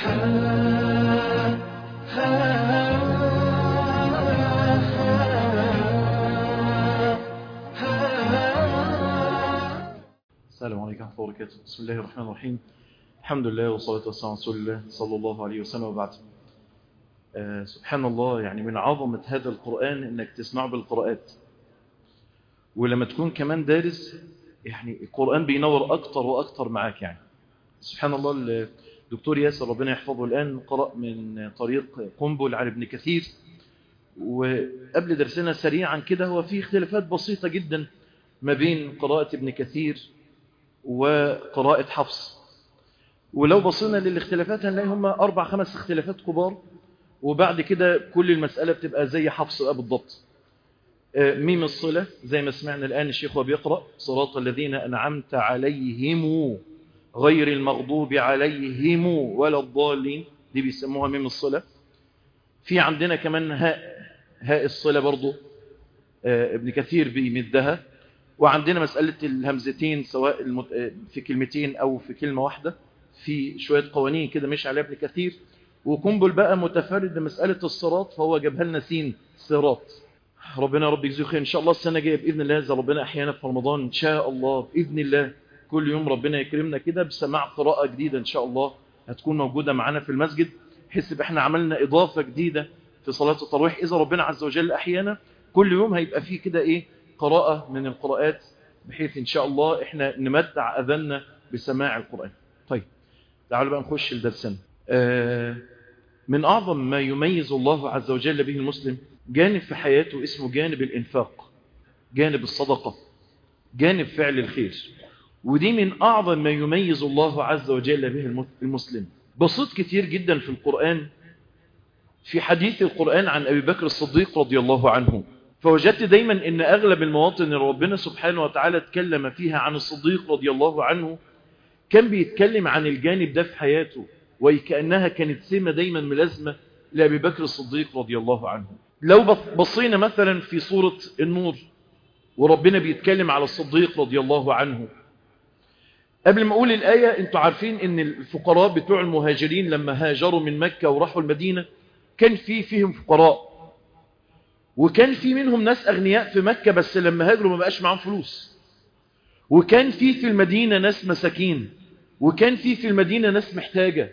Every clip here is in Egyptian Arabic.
السلام عليكم ورحمة الله وبركاته بسم الله الرحمن الرحيم الحمد لله والصلاة والسلام على رسول الله صلى الله عليه وسلم وبعد آه سبحان الله يعني من عظمة هذا القرآن انك تسمع بالقراءات ولما تكون كمان دارس يعني القرآن بينور أكتر وأكتر معاك يعني سبحان الله الدكتور ياسر ربنا يحفظه الآن قرأ من طريق قنبل على ابن كثير وقبل درسنا سريعا كده هو في اختلافات بسيطة جدا ما بين قراءة ابن كثير وقراءة حفص ولو بصينا للاختلافات هنلاقي هم أربع خمس اختلافات كبار وبعد كده كل المسألة بتبقى زي حفص بقى بالضبط ميم الصلة زي ما سمعنا الآن الشيخ وبيقرأ صراط الذين أنعمت عليهم غير المغضوب عليهم ولا الضالين دي بيسموها ميم الصلة في عندنا كمان هاء هاء الصلة برضو ابن كثير بيمدها وعندنا مسألة الهمزتين سواء في كلمتين أو في كلمة واحدة في شوية قوانين كده مش عليها ابن كثير وقنبل بقى متفرد بمسألة الصراط فهو جابها لنا سين صراط ربنا رب يجزيه خير ان شاء الله السنه الجايه باذن الله اذا ربنا احيانا في رمضان ان شاء الله باذن الله كل يوم ربنا يكرمنا كده بسماع قراءه جديده ان شاء الله هتكون موجوده معانا في المسجد بحيث احنا عملنا اضافه جديده في صلاه التراويح اذا ربنا عز وجل احيانا كل يوم هيبقى فيه كده ايه قراءه من القراءات بحيث ان شاء الله احنا نمتع اذاننا بسماع القران طيب تعالوا بقى نخش لدرسنا آه من اعظم ما يميز الله عز وجل به المسلم جانب في حياته اسمه جانب الإنفاق جانب الصدقة جانب فعل الخير ودي من أعظم ما يميز الله عز وجل به المسلم بسيط كتير جدا في القرآن في حديث القرآن عن أبي بكر الصديق رضي الله عنه فوجدت دايما أن أغلب المواطن اللي ربنا سبحانه وتعالى اتكلم فيها عن الصديق رضي الله عنه كان بيتكلم عن الجانب ده في حياته وكأنها كانت سمة دايما ملازمة لأبي بكر الصديق رضي الله عنه لو بصينا مثلا في سورة النور وربنا بيتكلم على الصديق رضي الله عنه قبل ما أقول الآية انتوا عارفين ان الفقراء بتوع المهاجرين لما هاجروا من مكة وراحوا المدينة كان في فيهم فقراء وكان في منهم ناس أغنياء في مكة بس لما هاجروا ما بقاش معاهم فلوس وكان في في المدينة ناس مساكين وكان في في المدينة ناس محتاجة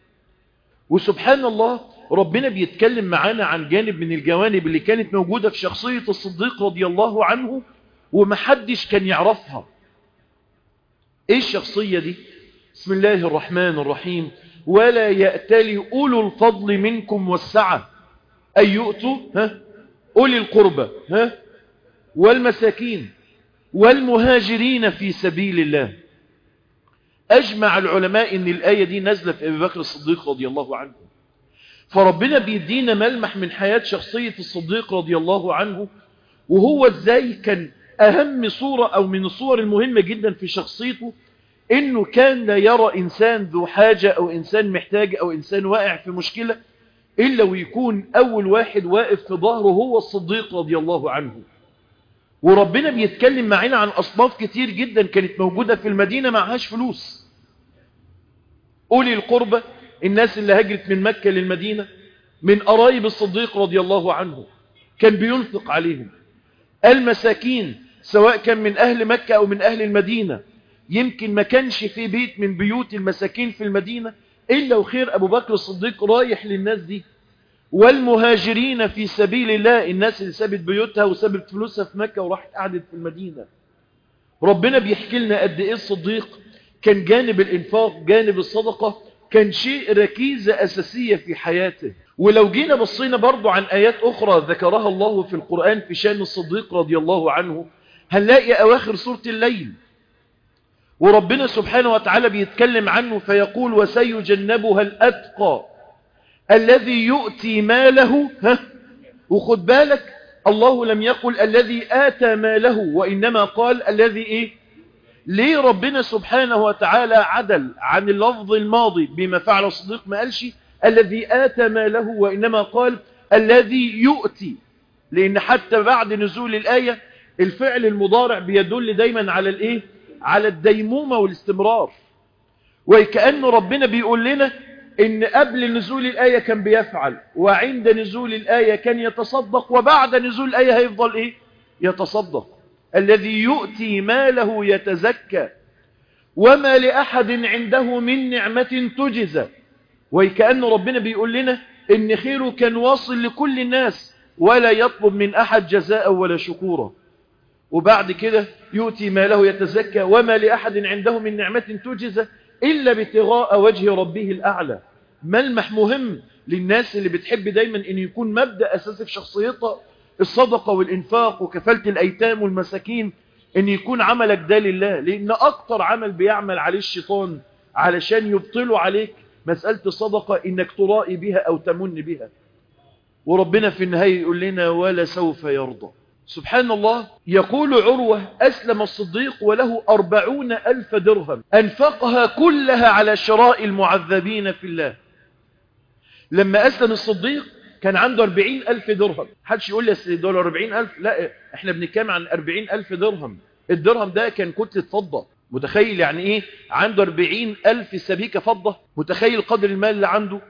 وسبحان الله ربنا بيتكلم معانا عن جانب من الجوانب اللي كانت موجودة في شخصية الصديق رضي الله عنه ومحدش كان يعرفها ايه الشخصية دي بسم الله الرحمن الرحيم ولا يأتلي أولو الفضل منكم والسعة أن يؤتوا ها أولي القربة ها والمساكين والمهاجرين في سبيل الله أجمع العلماء أن الآية دي نزلت في أبي بكر الصديق رضي الله عنه فربنا بيدينا ملمح من حياة شخصية الصديق رضي الله عنه وهو ازاي كان اهم صورة او من الصور المهمة جدا في شخصيته انه كان لا يرى انسان ذو حاجة او انسان محتاج او انسان واقع في مشكلة الا ويكون اول واحد واقف في ظهره هو الصديق رضي الله عنه وربنا بيتكلم معنا عن اصناف كتير جدا كانت موجودة في المدينة معهاش فلوس أولي القربة الناس اللي هجرت من مكة للمدينة من قرايب الصديق رضي الله عنه كان بينفق عليهم المساكين سواء كان من أهل مكة أو من أهل المدينة يمكن ما كانش في بيت من بيوت المساكين في المدينة إلا وخير أبو بكر الصديق رايح للناس دي والمهاجرين في سبيل الله الناس اللي سابت بيوتها وسابت فلوسها في مكة وراحت قعدت في المدينة ربنا بيحكي لنا قد إيه الصديق كان جانب الإنفاق جانب الصدقة كان شيء ركيزة أساسية في حياته ولو جينا بصينا برضو عن آيات أخرى ذكرها الله في القرآن في شان الصديق رضي الله عنه هنلاقي أواخر سورة الليل وربنا سبحانه وتعالى بيتكلم عنه فيقول وسيجنبها الأتقى الذي يؤتي ماله ها وخد بالك الله لم يقل الذي آتى ماله وإنما قال الذي إيه ليه ربنا سبحانه وتعالى عدل عن اللفظ الماضي بما فعل الصديق ما قالش الذي آتى ماله وإنما قال الذي يؤتي لأن حتى بعد نزول الآية الفعل المضارع بيدل دايما على الإيه على الديمومة والاستمرار وكأن ربنا بيقول لنا ان قبل نزول الآية كان بيفعل وعند نزول الآية كان يتصدق وبعد نزول الآية هيفضل ايه يتصدق الذي يؤتي ماله يتزكى وما لأحد عنده من نعمة تجزى وكأن ربنا بيقول لنا ان خيره كان واصل لكل الناس ولا يطلب من أحد جزاء ولا شكورا وبعد كده يؤتي ماله يتزكى وما لأحد عنده من نعمة تجزى إلا ابتغاء وجه ربه الأعلى ملمح مهم للناس اللي بتحب دايما ان يكون مبدأ أساسي في شخصيتها الصدقة والإنفاق وكفالة الأيتام والمساكين ان يكون عملك ده لله لأن أكتر عمل بيعمل عليه الشيطان علشان يبطلوا عليك مسألة الصدقة إنك ترائي بها أو تمن بها وربنا في النهاية يقول لنا ولا سوف يرضى سبحان الله يقول عروة أسلم الصديق وله أربعون ألف درهم أنفقها كلها على شراء المعذبين في الله لما أسلم الصديق كان عنده أربعين ألف درهم حدش يقول لي دول أربعين ألف لا احنا بنتكلم عن أربعين ألف درهم الدرهم ده كان كتلة فضة متخيل يعني ايه عنده أربعين ألف سبيكة فضة متخيل قدر المال اللي عنده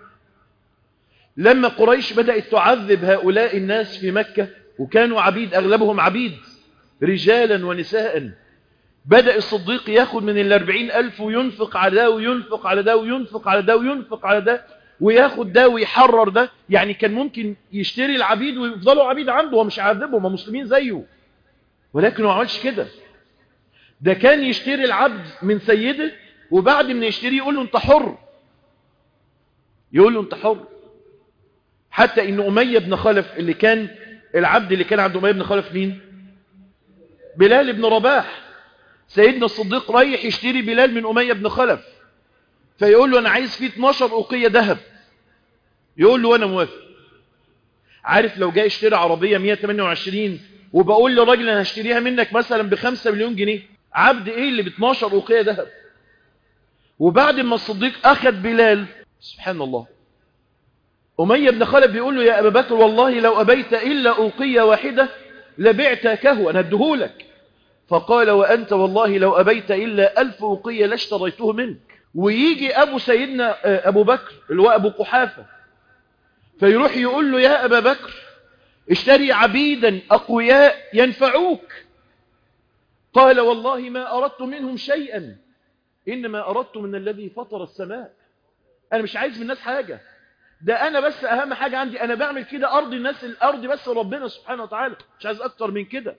لما قريش بدأت تعذب هؤلاء الناس في مكة وكانوا عبيد أغلبهم عبيد رجالا ونساء بدأ الصديق ياخد من الأربعين ألف وينفق على ده وينفق على ده وينفق على ده وينفق على ده وياخد ده ويحرر ده يعني كان ممكن يشتري العبيد ويفضلوا عبيد عنده ومش عذبهم هم مسلمين زيه ولكن ما عملش كده ده كان يشتري العبد من سيده وبعد ما يشتريه يقول له انت حر يقول له انت حر حتى ان أمية بن خلف اللي كان العبد اللي كان عند أمية بن خلف مين بلال بن رباح سيدنا الصديق رايح يشتري بلال من أمية بن خلف فيقول له أنا عايز فيه 12 أوقية ذهب يقول له أنا موافق عارف لو جاي اشتري عربية 128 وبقول للراجل أنا هشتريها منك مثلا بخمسة مليون جنيه عبد إيه اللي ب 12 أوقية ذهب وبعد ما الصديق أخذ بلال سبحان الله أمية بن خلف بيقول له يا أبا بكر والله لو أبيت إلا أوقية واحدة لبعتكه أنا ادهولك فقال وأنت والله لو أبيت إلا ألف أوقية لاشتريته منك ويجي أبو سيدنا أبو بكر اللي هو أبو قحافة فيروح يقول له يا أبا بكر اشتري عبيدا أقوياء ينفعوك قال والله ما أردت منهم شيئا إنما أردت من الذي فطر السماء أنا مش عايز من الناس حاجة ده أنا بس أهم حاجة عندي أنا بعمل كده أرضي الناس الأرض بس ربنا سبحانه وتعالى مش عايز أكتر من كده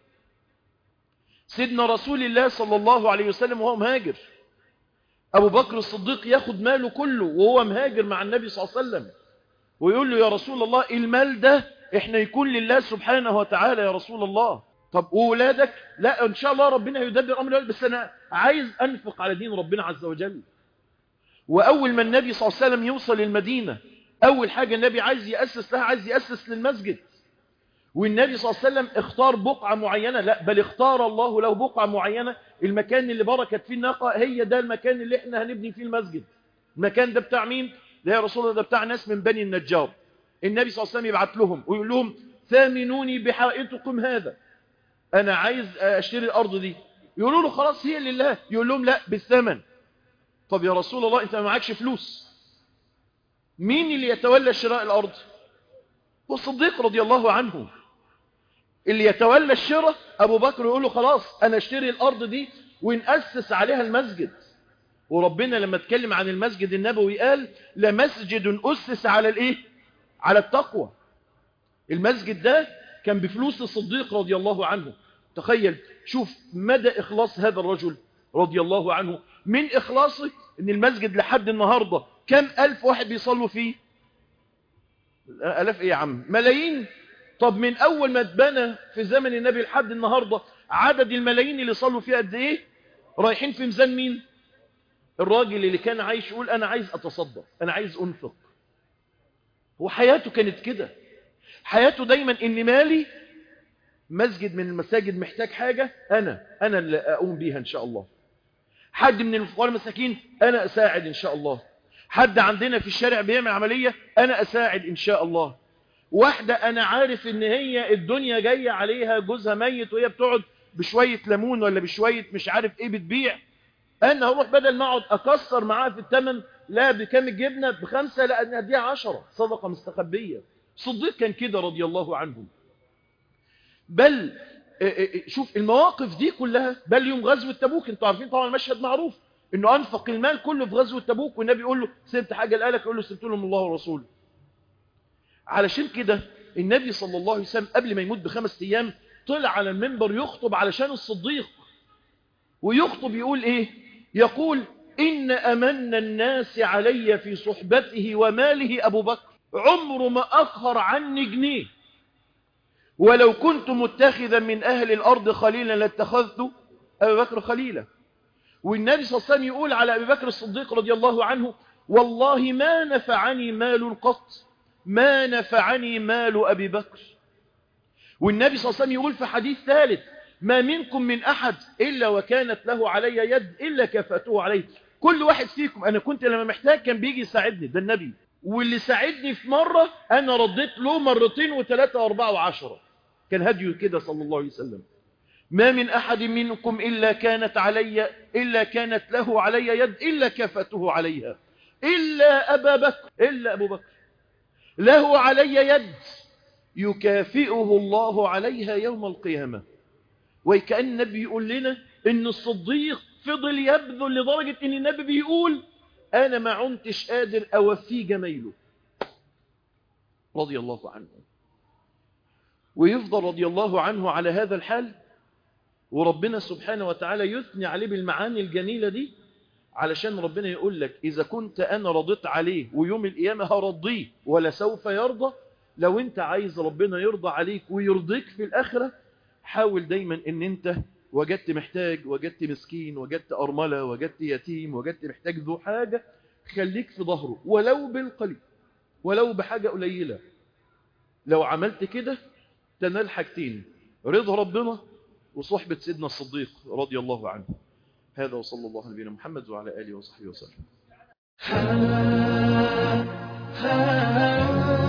سيدنا رسول الله صلى الله عليه وسلم وهو مهاجر أبو بكر الصديق ياخد ماله كله وهو مهاجر مع النبي صلى الله عليه وسلم ويقول له يا رسول الله المال ده احنا يكون لله سبحانه وتعالى يا رسول الله طب وولادك لا ان شاء الله ربنا يدبر امر بس انا عايز انفق على دين ربنا عز وجل واول ما النبي صلى الله عليه وسلم يوصل المدينة اول حاجة النبي عايز يأسس لها عايز يأسس للمسجد والنبي صلى الله عليه وسلم اختار بقعة معينة لا بل اختار الله له بقعة معينة المكان اللي بركت فيه الناقة هي ده المكان اللي احنا هنبني فيه المسجد المكان ده بتاع مين ده يا رسول الله ده بتاع ناس من بني النجار النبي صلى الله عليه وسلم يبعت لهم ويقول لهم ثامنوني بحائطكم هذا انا عايز اشتري الارض دي يقولوا له خلاص هي لله يقول لهم لا بالثمن طب يا رسول الله انت ما معكش فلوس مين اللي يتولى شراء الارض والصديق رضي الله عنه اللي يتولى الشراء ابو بكر يقول له خلاص انا اشتري الارض دي ونأسس عليها المسجد وربنا لما اتكلم عن المسجد النبوي قال لمسجد أسس على الايه على التقوى المسجد ده كان بفلوس الصديق رضي الله عنه تخيل شوف مدى إخلاص هذا الرجل رضي الله عنه من إخلاصه ان المسجد لحد النهاردة كم ألف واحد بيصلوا فيه ألف ايه يا عم ملايين طب من أول ما اتبنى في زمن النبي لحد النهاردة عدد الملايين اللي صلوا فيه قد ايه رايحين في ميزان مين الراجل اللي كان عايش يقول أنا عايز أتصدق أنا عايز أنفق وحياته كانت كده حياته دايما إن مالي مسجد من المساجد محتاج حاجة أنا أنا اللي أقوم بيها إن شاء الله حد من الفقراء المساكين أنا أساعد إن شاء الله حد عندنا في الشارع بيعمل عملية أنا أساعد إن شاء الله واحدة أنا عارف إن هي الدنيا جاية عليها جوزها ميت وهي بتقعد بشوية ليمون ولا بشوية مش عارف إيه بتبيع انا هروح بدل ما اقعد اكسر معاها في الثمن لا بكام الجبنة بخمسة لا أنا أديها عشرة صدقة مستخبية صديق كان كده رضي الله عنه بل شوف المواقف دي كلها بل يوم غزوة تبوك انتوا عارفين طبعا المشهد معروف انه انفق المال كله في غزوة تبوك والنبي يقول له سبت حاجة لقالك يقول له سبت لهم الله ورسوله علشان كده النبي صلى الله عليه وسلم قبل ما يموت بخمس ايام طلع على المنبر يخطب علشان الصديق ويخطب يقول ايه يقول ان امن الناس علي في صحبته وماله ابو بكر عمره ما اخر عني جنيه ولو كنت متخذا من أهل الأرض خليلا لاتخذت أبي بكر خليلا والنبي صلى الله عليه وسلم يقول على أبي بكر الصديق رضي الله عنه والله ما نفعني مال قط ما نفعني مال أبي بكر والنبي صلى الله عليه وسلم يقول في حديث ثالث ما منكم من أحد إلا وكانت له علي يد إلا كفأته عليه كل واحد فيكم أنا كنت لما محتاج كان بيجي يساعدني ده النبي واللي ساعدني في مرة أنا رديت له مرتين وثلاثة واربعة وعشرة كان هديه كده صلى الله عليه وسلم ما من أحد منكم إلا كانت علي إلا كانت له علي يد إلا كفته عليها إلا أبا بكر إلا أبو بكر له علي يد يكافئه الله عليها يوم القيامة وكأن النبي يقول لنا إن الصديق فضل يبذل لدرجة إن النبي بيقول أنا ما عنتش قادر أوفيه جميله رضي الله عنه ويفضل رضي الله عنه على هذا الحال وربنا سبحانه وتعالى يثني عليه بالمعاني الجميلة دي علشان ربنا يقول لك إذا كنت أنا رضيت عليه ويوم القيامة هرضيه ولا سوف يرضى لو أنت عايز ربنا يرضى عليك ويرضيك في الآخرة حاول دايما أن أنت وجدت محتاج وجدت مسكين وجدت أرملة وجدت يتيم وجدت محتاج ذو حاجة خليك في ظهره ولو بالقليل ولو بحاجة قليلة لو عملت كده تنال حاجتين رضا ربنا وصحبة سيدنا الصديق رضي الله عنه هذا وصلى الله على نبينا محمد وعلى آله وصحبه وسلم